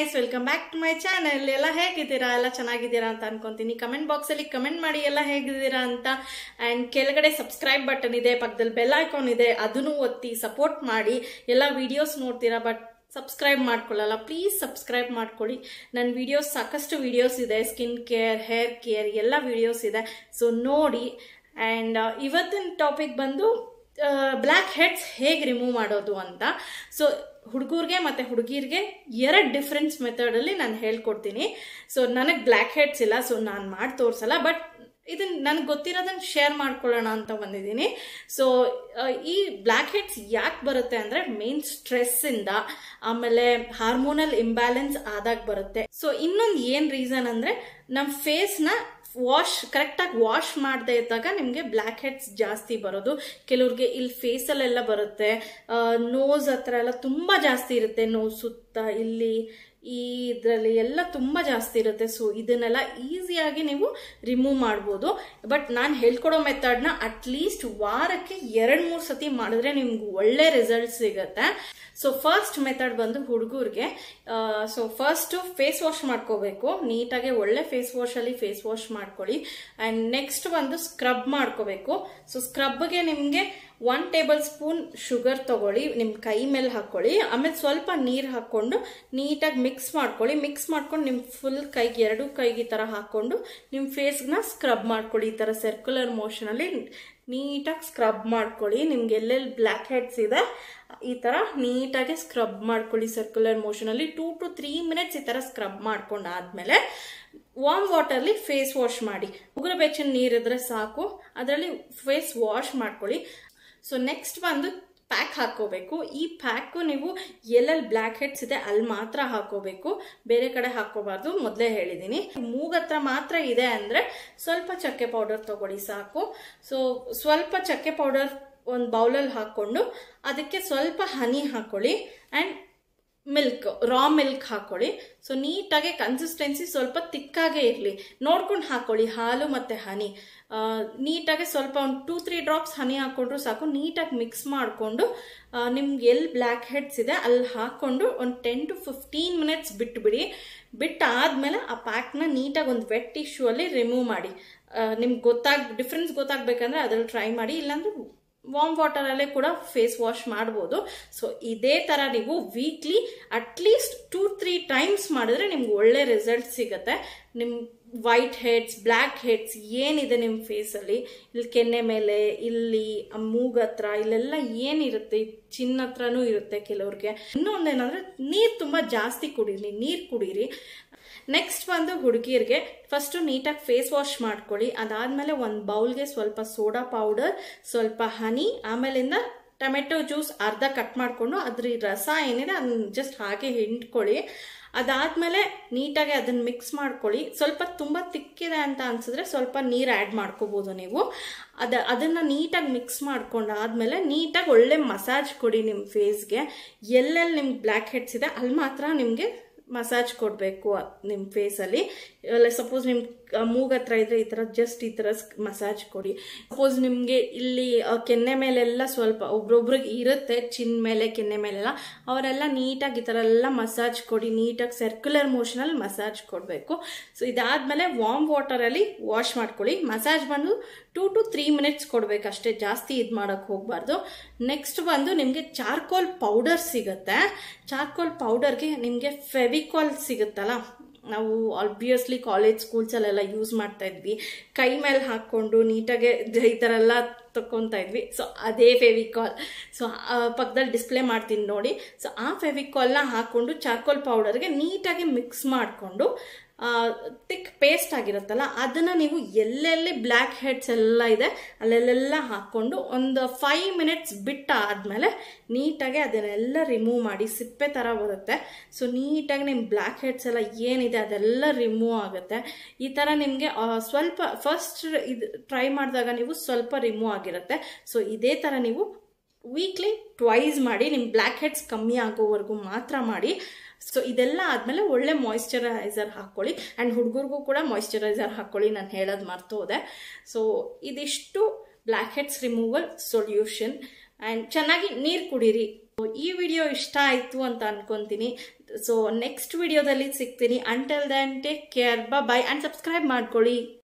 guys welcome back to my channel ಎಲ್ಲ ಹೇಗಿದ್ದೀರಾ ಎಲ್ಲ ಚೆನ್ನಾಗಿದ್ದೀರಾ ಅಂತ ಅನ್ಕೊಂತೀನಿ ಕಮೆಂಟ್ ಬಾಕ್ಸ್ ಅಲ್ಲಿ ಕಮೆಂಟ್ ಮಾಡಿ ಎಲ್ಲ ಹೇಗಿದ್ದೀರಾ ಅಂತ ಅಂಡ್ ಕೆಳಗಡೆ ಸಬ್ಸ್ಕ್ರೈಬ್ ಬಟನ್ ಇದೆ ಪಕ್ಕದಲ್ಲಿ ಬೆಲ್ ಐಕಾನ್ ಇದೆ ಅದನ್ನು ಒತ್ತಿ ಸಪೋರ್ಟ್ ಮಾಡಿ ಎಲ್ಲ ವಿಡಿಯೋಸ್ ನೋಡ್ತೀರಾ ಬಟ್ ಸಬ್ಸ್ಕ್ರೈಬ್ ಮಾಡ್ಕೊಳ್ಳಲ್ಲ ಪ್ಲೀಸ್ ಸಬ್ಸ್ಕ್ರೈಬ್ ಮಾಡ್ಕೊಳ್ಳಿ ನನ್ನ ವಿಡಿಯೋಸ್ ಸಾಕಷ್ಟು ವಿಡಿಯೋಸ್ ಇದೆ ಸ್ಕಿನ್ ಕೇರ್ ಹೇರ್ ಕೇರ್ ಎಲ್ಲ ವಿಡಿಯೋಸ್ ಇದೆ ಸೊ ನೋಡಿ ಆ್ಯಂಡ್ ಇವತ್ತಿನ ಟಾಪಿಕ್ ಬಂದು ಬ್ಲ್ಯಾಕ್ ಹೆಡ್ಸ್ ಹೇಗೆ ರಿಮೂವ್ ಮಾಡೋದು ಅಂತ ಸೊ ಹುಡುಗರಿಗೆ ಮತ್ತು ಹುಡುಗಿರಿಗೆ ಎರಡು ಡಿಫ್ರೆನ್ಸ್ ಮೆಥಡಲ್ಲಿ ನಾನು ಹೇಳ್ಕೊಡ್ತೀನಿ ಸೊ ನನಗೆ ಬ್ಲ್ಯಾಕ್ ಹೆಡ್ಸ್ ಇಲ್ಲ ಸೊ ನಾನು ಮಾಡಿ ತೋರಿಸಲ್ಲ ಬಟ್ ಇದನ್ನ ನನಗೆ ಗೊತ್ತಿರೋದನ್ನ ಶೇರ್ ಮಾಡ್ಕೊಳ್ಳೋಣ ಅಂತ ಬಂದಿದ್ದೀನಿ ಸೊ ಈ ಬ್ಲ್ಯಾಕ್ ಹೆಡ್ಸ್ ಯಾಕೆ ಬರುತ್ತೆ ಅಂದರೆ ಮೇನ್ ಸ್ಟ್ರೆಸ್ಸಿಂದ ಆಮೇಲೆ ಹಾರ್ಮೋನಲ್ ಇಂಬ್ಯಾಲೆನ್ಸ್ ಆದಾಗ ಬರುತ್ತೆ ಸೊ ಇನ್ನೊಂದು ಏನು ರೀಸನ್ ಅಂದರೆ ನಮ್ಮ ಫೇಸ್ನ ವಾಶ್ ಕರೆಕ್ಟಾಗಿ ವಾಶ್ ಮಾಡದೇ ಇದ್ದಾಗ ನಿಮಗೆ ಬ್ಲ್ಯಾಕ್ ಹೆಡ್ಸ್ ಜಾಸ್ತಿ ಬರೋದು ಕೆಲವ್ರಿಗೆ ಇಲ್ಲಿ ಫೇಸಲ್ಲೆಲ್ಲ ಬರುತ್ತೆ ನೋಸ್ ಹತ್ರ ಎಲ್ಲ ತುಂಬ ಜಾಸ್ತಿ ಇರುತ್ತೆ ನೋಸ್ ಸುತ್ತ ಇಲ್ಲಿ ಈ ಇದರಲ್ಲಿ ಎಲ್ಲ ತುಂಬ ಜಾಸ್ತಿ ಇರುತ್ತೆ ಸೊ ಇದನ್ನೆಲ್ಲ ಈಸಿಯಾಗಿ ನೀವು ರಿಮೂವ್ ಮಾಡ್ಬೋದು ಬಟ್ ನಾನು ಹೇಳ್ಕೊಡೋ ಮೆಥಡ್ನ ಅಟ್ಲೀಸ್ಟ್ ವಾರಕ್ಕೆ ಎರಡು ಮೂರು ಸತಿ ಮಾಡಿದ್ರೆ ನಿಮ್ಗೆ ಒಳ್ಳೆ ರಿಸಲ್ಟ್ ಸಿಗುತ್ತೆ ಸೊ ಫಸ್ಟ್ ಮೆಥಡ್ ಬಂದು ಹುಡುಗರಿಗೆ ಸೊ ಫಸ್ಟು ಫೇಸ್ ವಾಶ್ ಮಾಡ್ಕೋಬೇಕು ನೀಟಾಗಿ ಒಳ್ಳೆ ಫೇಸ್ ವಾಶಲ್ಲಿ ಫೇಸ್ ವಾಶ್ ಮಾಡ್ಕೊಳ್ಳಿ ಆ್ಯಂಡ್ ನೆಕ್ಸ್ಟ್ ಬಂದು ಸ್ಕ್ರಬ್ ಮಾಡ್ಕೋಬೇಕು ಸೊ ಸ್ಕ್ರಬ್ಗೆ ನಿಮಗೆ ಒನ್ ಟೇಬಲ್ ಸ್ಪೂನ್ ಶುಗರ್ ತಗೊಳ್ಳಿ ನಿಮ್ಮ ಕೈ ಮೇಲೆ ಹಾಕ್ಕೊಳ್ಳಿ ಆಮೇಲೆ ಸ್ವಲ್ಪ ನೀರು ಹಾಕ್ಕೊಂಡು ನೀಟಾಗಿ ಮಿಕ್ಸ್ ಮಾಡ್ಕೊಳ್ಳಿ ಮಿಕ್ಸ್ ಮಾಡ್ಕೊಂಡು ನಿಮ್ಮ ಫುಲ್ ಕೈಗೆ ಎರಡು ಕೈಗೆ ಈ ಥರ ಹಾಕ್ಕೊಂಡು ನಿಮ್ಮ ಫೇಸ್ನ ಸ್ಕ್ರಬ್ ಮಾಡ್ಕೊಳ್ಳಿ ಈ ಥರ ಸರ್ಕ್ಯುಲರ್ ಮೋಷನಲ್ಲಿ ನೀಟಾಗಿ ಸ್ಕ್ರಬ್ ಮಾಡ್ಕೊಳ್ಳಿ ನಿಮ್ಗೆ ಎಲ್ಲೆಲ್ಲಿ ಬ್ಲ್ಯಾಕ್ ಹೆಡ್ಸ್ ಇದೆ ಈ ಥರ ನೀಟಾಗಿ ಸ್ಕ್ರಬ್ ಮಾಡ್ಕೊಳ್ಳಿ ಸರ್ಕ್ಯುಲರ್ ಮೋಷನಲ್ಲಿ ಟೂ ಟು ತ್ರೀ ಮಿನಿಟ್ಸ್ ಈ ಥರ ಸ್ಕ್ರಬ್ ಮಾಡ್ಕೊಂಡಾದ್ಮೇಲೆ ವಾರ್ಮ್ ವಾಟರ್ಲಿ ಫೇಸ್ ವಾಶ್ ಮಾಡಿ ಉಗುರು ಬೆಚ್ಚನ ನೀರಿದ್ರೆ ಸಾಕು ಅದರಲ್ಲಿ ಫೇಸ್ ವಾಶ್ ಮಾಡ್ಕೊಳ್ಳಿ ಸೊ ನೆಕ್ಸ್ಟ್ ಬಂದು ಪ್ಯಾಕ್ ಹಾಕೋಬೇಕು ಈ ಪ್ಯಾಕು ನೀವು ಎಲ್ಲೆಲ್ಲಿ ಬ್ಲ್ಯಾಕ್ ಹೆಡ್ಸ್ ಇದೆ ಅಲ್ಲಿ ಮಾತ್ರ ಹಾಕೋಬೇಕು ಬೇರೆ ಕಡೆ ಹಾಕೋಬಾರ್ದು ಮೊದಲೇ ಹೇಳಿದ್ದೀನಿ ಮೂಗತ್ರ ಮಾತ್ರ ಇದೆ ಅಂದರೆ ಸ್ವಲ್ಪ ಚಕ್ಕೆ ಪೌಡರ್ ತಗೊಳ್ಳಿ ಸಾಕು ಸೊ ಸ್ವಲ್ಪ ಚಕ್ಕೆ ಪೌಡರ್ ಒಂದು ಬೌಲಲ್ಲಿ ಹಾಕ್ಕೊಂಡು ಅದಕ್ಕೆ ಸ್ವಲ್ಪ ಹನಿ ಹಾಕೊಳ್ಳಿ ಆ್ಯಂಡ್ ಮಿಲ್ಕ್ ರಾ ಮಿಲ್ಕ್ ಹಾಕೊಳ್ಳಿ ಸೊ ನೀಟಾಗಿ ಕನ್ಸಿಸ್ಟೆನ್ಸಿ ಸ್ವಲ್ಪ ತಿಕ್ಕಾಗೇ ಇರಲಿ ನೋಡ್ಕೊಂಡು ಹಾಕೊಳ್ಳಿ ಹಾಲು ಮತ್ತು ಹನಿ ನೀಟಾಗಿ ಸ್ವಲ್ಪ ಒಂದು ಟೂ ತ್ರೀ ಡ್ರಾಪ್ಸ್ ಹನಿ ಹಾಕ್ಕೊಂಡ್ರು ಸಾಕು ನೀಟಾಗಿ ಮಿಕ್ಸ್ ಮಾಡಿಕೊಂಡು ನಿಮ್ಗೆ ಎಲ್ಲಿ ಬ್ಲ್ಯಾಕ್ ಹೆಡ್ಸ್ ಇದೆ ಅಲ್ಲಿ ಹಾಕ್ಕೊಂಡು ಒಂದು ಟೆನ್ ಟು ಫಿಫ್ಟೀನ್ ಮಿನಿಟ್ಸ್ ಬಿಟ್ಬಿಡಿ ಬಿಟ್ಟಾದ್ಮೇಲೆ ಆ ಪ್ಯಾಕ್ನ ನೀಟಾಗಿ ಒಂದು ವೆಟ್ ಟಿಶ್ಯೂ ಅಲ್ಲಿ ರಿಮೂವ್ ಮಾಡಿ ನಿಮ್ಗೆ ಗೊತ್ತಾಗ್ ಡಿಫ್ರೆನ್ಸ್ ಗೊತ್ತಾಗಬೇಕಂದ್ರೆ ಅದ್ರಲ್ಲಿ ಟ್ರೈ ಮಾಡಿ ಇಲ್ಲಾಂದ್ರೆ ವಾರ್ಮ್ ವಾಟರಲ್ಲೇ ಕೂಡ ಫೇಸ್ ವಾಶ್ ಮಾಡ್ಬೋದು ಸೊ ಇದೇ ಥರ ನೀವು weekly at least two three times ಮಾಡಿದ್ರೆ ನಿಮ್ಗೆ ಒಳ್ಳೆ ರಿಸಲ್ಟ್ ಸಿಗುತ್ತೆ ನಿಮ್ಮ ವೈಟ್ ಹೆಡ್ಸ್ ಬ್ಲ್ಯಾಕ್ ಹೆಡ್ಸ್ ಏನಿದೆ ನಿಮ್ಮ ಫೇಸಲ್ಲಿ ಇಲ್ಲಿ ಕೆನ್ನೆ ಮೇಲೆ ಇಲ್ಲಿ ಮೂಗ್ ಹತ್ರ ಇಲ್ಲೆಲ್ಲ ಏನಿರುತ್ತೆ ಚಿನ್ನ ಹತ್ರನೂ ಇರುತ್ತೆ ಕೆಲವ್ರಿಗೆ ಇನ್ನೊಂದೇನಂದ್ರೆ ನೀರು ತುಂಬ ಜಾಸ್ತಿ ಕುಡೀರಿ ನೀರು ಕುಡೀರಿ ನೆಕ್ಸ್ಟ್ ಬಂದು ಹುಡುಗಿಯರಿಗೆ ಫಸ್ಟು ನೀಟಾಗಿ ಫೇಸ್ ವಾಶ್ ಮಾಡ್ಕೊಳ್ಳಿ ಅದಾದಮೇಲೆ ಒಂದು ಬೌಲ್ಗೆ ಸ್ವಲ್ಪ ಸೋಡಾ ಪೌಡರ್ ಸ್ವಲ್ಪ ಹನಿ ಆಮೇಲಿಂದ ಟೊಮೆಟೊ ಜ್ಯೂಸ್ ಅರ್ಧ ಕಟ್ ಮಾಡಿಕೊಂಡು ಅದ್ರ ರಸ ಏನಿದೆ ಅದನ್ನ ಜಸ್ಟ್ ಹಾಗೆ ಹಿಂಡ್ಕೊಳ್ಳಿ ಅದಾದಮೇಲೆ ನೀಟಾಗಿ ಅದನ್ನು ಮಿಕ್ಸ್ ಮಾಡ್ಕೊಳ್ಳಿ ಸ್ವಲ್ಪ ತುಂಬ ತಿಕ್ಕಿದೆ ಅಂತ ಅನ್ಸಿದ್ರೆ ಸ್ವಲ್ಪ ನೀರು ಆ್ಯಡ್ ಮಾಡ್ಕೋಬೋದು ನೀವು ಅದ ಅದನ್ನು ನೀಟಾಗಿ ಮಿಕ್ಸ್ ಮಾಡ್ಕೊಂಡು ಆದಮೇಲೆ ನೀಟಾಗಿ ಒಳ್ಳೆ ಮಸಾಜ್ ಕೊಡಿ ನಿಮ್ಮ ಫೇಸ್ಗೆ ಎಲ್ಲೆಲ್ಲಿ ನಿಮ್ಗೆ ಬ್ಲ್ಯಾಕ್ ಹೆಡ್ಸ್ ಇದೆ ಅಲ್ಲಿ ಮಾತ್ರ ನಿಮಗೆ ಮಸಾಜ್ ಕೊಡಬೇಕು ನಿಮ್ಮ ಫೇಸಲ್ಲಿ ಸಪೋಸ್ ನಿಮ್ಮ ಮೂಗ್ ಹತ್ರ ಇದ್ರೆ ಈ ಥರ ಜಸ್ಟ್ ಈ ಥರ ಮಸಾಜ್ ಕೊಡಿ ಸಪೋಸ್ ನಿಮಗೆ ಇಲ್ಲಿ ಕೆನ್ನೆ ಮೇಲೆಲ್ಲ ಸ್ವಲ್ಪ ಒಬ್ರೊಬ್ರಿಗೆ ಇರುತ್ತೆ ಚಿನ್ ಮೇಲೆ ಕೆನ್ನೆ ಮೇಲೆಲ್ಲ ಅವರೆಲ್ಲ ನೀಟಾಗಿ ಈ ಥರ ಎಲ್ಲ ಮಸಾಜ್ ಕೊಡಿ ನೀಟಾಗಿ ಸರ್ಕ್ಯುಲರ್ ಮೋಷನಲ್ಲಿ ಮಸಾಜ್ ಕೊಡಬೇಕು ಸೊ ಇದಾದಮೇಲೆ ವಾರ್ಮ್ ವಾಟರಲ್ಲಿ ವಾಶ್ ಮಾಡ್ಕೊಳ್ಳಿ ಮಸಾಜ್ ಬಂದು ಟೂ ಟು ತ್ರೀ ಮಿನಿಟ್ಸ್ ಕೊಡಬೇಕು ಅಷ್ಟೇ ಜಾಸ್ತಿ ಇದು ಮಾಡೋಕ್ಕೆ ಹೋಗಬಾರ್ದು ನೆಕ್ಸ್ಟ್ ಬಂದು ನಿಮಗೆ ಚಾರ್ಕೋಲ್ ಪೌಡರ್ ಸಿಗುತ್ತೆ ಚಾರ್ಕೋಲ್ ಪೌಡರ್ಗೆ ನಿಮಗೆ ಫೆವಿಕಾಲ್ ಸಿಗುತ್ತಲ್ಲ ನಾವು ಆಬ್ವಿಯಸ್ಲಿ ಕಾಲೇಜ್ ಸ್ಕೂಲ್ಸಲ್ಲೆಲ್ಲ ಯೂಸ್ ಮಾಡ್ತಾ ಇದ್ವಿ ಕೈ ಮೇಲೆ ಹಾಕ್ಕೊಂಡು ನೀಟಾಗಿ ಈ ಥರ ಎಲ್ಲ ತಗೊತಾ ಇದ್ವಿ ಸೊ ಅದೇ ಫೆವಿಕಾಲ್ ಸೊ ಪಕ್ಕದಲ್ಲಿ ಡಿಸ್ಪ್ಲೇ ಮಾಡ್ತೀನಿ ನೋಡಿ ಸೊ ಆ ಫೆವಿಕಾಲ್ನ ಹಾಕ್ಕೊಂಡು ಚಾರ್ಕೋಲ್ ಪೌಡರ್ಗೆ ನೀಟಾಗಿ ಮಿಕ್ಸ್ ಮಾಡಿಕೊಂಡು ತಿಕ್ ಪೇಸ್ಟ್ ಆಗಿರುತ್ತಲ್ಲ ಅದನ್ನು ನೀವು ಎಲ್ಲೆಲ್ಲಿ ಬ್ಲ್ಯಾಕ್ ಹೆಡ್ಸ್ ಎಲ್ಲ ಇದೆ ಅಲ್ಲೆಲ್ಲೆಲ್ಲ ಹಾಕ್ಕೊಂಡು ಒಂದು ಫೈವ್ ಮಿನಿಟ್ಸ್ ಬಿಟ್ಟ ಆದಮೇಲೆ ನೀಟಾಗಿ ಅದನ್ನೆಲ್ಲ ರಿಮೂವ್ ಮಾಡಿ ಸಿಪ್ಪೆ ಥರ ಬರುತ್ತೆ ಸೊ ನೀಟಾಗಿ ನಿಮ್ಮ ಬ್ಲ್ಯಾಕ್ ಹೆಡ್ಸ್ ಎಲ್ಲ ಏನಿದೆ ಅದೆಲ್ಲ ರಿಮೂವ್ ಆಗುತ್ತೆ ಈ ಥರ ನಿಮಗೆ ಸ್ವಲ್ಪ ಫಸ್ಟ್ ಇದು ಟ್ರೈ ಮಾಡಿದಾಗ ನೀವು ಸ್ವಲ್ಪ ರಿಮೂವ್ ಆಗಿರುತ್ತೆ ಸೊ ಇದೇ ಥರ ನೀವು ವೀಕ್ಲಿ ಟ್ವೈಸ್ ಮಾಡಿ ನಿಮ್ಮ ಬ್ಲ್ಯಾಕ್ ಹೆಡ್ಸ್ ಕಮ್ಮಿ ಆಗೋವರೆಗೂ ಮಾತ್ರ ಮಾಡಿ ಸೊ ಇದೆಲ್ಲ ಆದಮೇಲೆ ಒಳ್ಳೆ ಮಾಯಿಶ್ಚರೈಸರ್ ಹಾಕ್ಕೊಳ್ಳಿ ಆ್ಯಂಡ್ ಹುಡುಗರಿಗೂ ಕೂಡ ಮಾಯಿಶ್ಚರೈಸರ್ ಹಾಕ್ಕೊಳ್ಳಿ ನಾನು ಹೇಳೋದು ಮರ್ತು ಹೋದೆ ಸೊ ಇದಿಷ್ಟು black heads removal solution and ಚೆನ್ನಾಗಿ ನೀರು ಕುಡೀರಿ ಈ ವಿಡಿಯೋ ಇಷ್ಟ ಆಯಿತು ಅಂತ ಅನ್ಕೊಂತೀನಿ ಸೊ ನೆಕ್ಸ್ಟ್ ವಿಡಿಯೋದಲ್ಲಿ ಸಿಗ್ತೀನಿ until then take care bye and subscribe ಮಾಡ್ಕೊಳ್ಳಿ